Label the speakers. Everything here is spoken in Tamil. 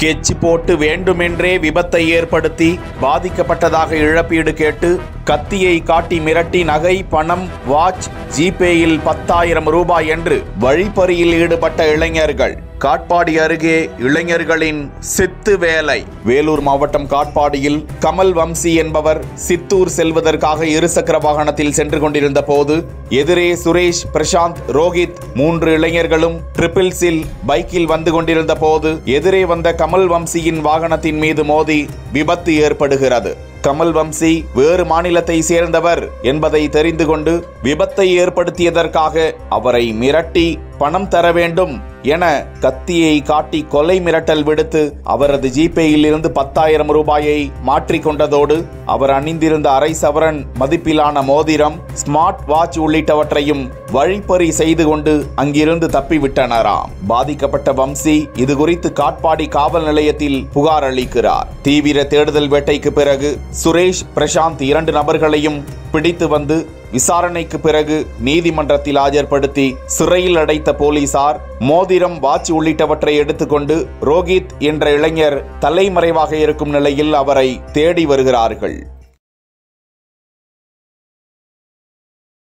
Speaker 1: ஸ்கெட்ச் போட்டு வேண்டுமென்றே விபத்தை ஏற்படுத்தி பாதிக்கப்பட்டதாக இழப்பீடு கேட்டு கத்தியை காட்டி மிரட்டி நகை பணம் வாட்ச் ஜிபேயில் பத்தாயிரம் ரூபாய் என்று வழிப்பறியில் ஈடுபட்ட இளைஞர்கள் காட்பாடி அருகே இளைஞர்களின் சித்து வேலை வேலூர் மாவட்டம் காட்பாடியில் கமல் வம்சி என்பவர் சித்தூர் செல்வதற்காக இருசக்கர வாகனத்தில் சென்று கொண்டிருந்த போது எதிரே சுரேஷ் பிரசாந்த் ரோஹித் மூன்று இளைஞர்களும் ட்ரிபிள்ஸில் பைக்கில் வந்து கொண்டிருந்த போது எதிரே வந்த கமல் வம்சியின் வாகனத்தின் மீது மோதி விபத்து ஏற்படுகிறது கமல் வம்சி வேறு மாநிலத்தை சேர்ந்தவர் என்பதை தெரிந்து கொண்டு விபத்தை ஏற்படுத்தியதற்காக அவரை மிரட்டி பணம் தர வேண்டும் என கத்தியை காட்டி கொலை மிரட்டல் விடுத்து அவரது ஜிபேயில் இருந்து பத்தாயிரம் ரூபாயை மாற்றிக்கொண்டதோடு அவர் அணிந்திருந்த அரை சவரன் மதிப்பிலான மோதிரம் ஸ்மார்ட் வாட்ச் உள்ளிட்டவற்றையும் வழிப்பறி செய்து கொண்டு அங்கிருந்து தப்பிவிட்டனராம் பாதிக்கப்பட்ட வம்சி இது குறித்து காட்பாடி காவல் நிலையத்தில் புகார் அளிக்கிறார் தீவிர தேடுதல் வேட்டைக்கு பிறகு சுரேஷ் பிரசாந்த் இரண்டு நபர்களையும் பிடித்து வந்து விசாரணைக்கு பிறகு நீதிமன்றத்தில் ஆஜர்படுத்தி சிறையில் அடைத்த போலீசார் மோதிரம் வாட்ச் உள்ளிட்டவற்றை எடுத்துக்கொண்டு ரோஹித் என்ற இளைஞர் தலைமறைவாக இருக்கும் நிலையில் அவரை தேடி வருகிறார்கள்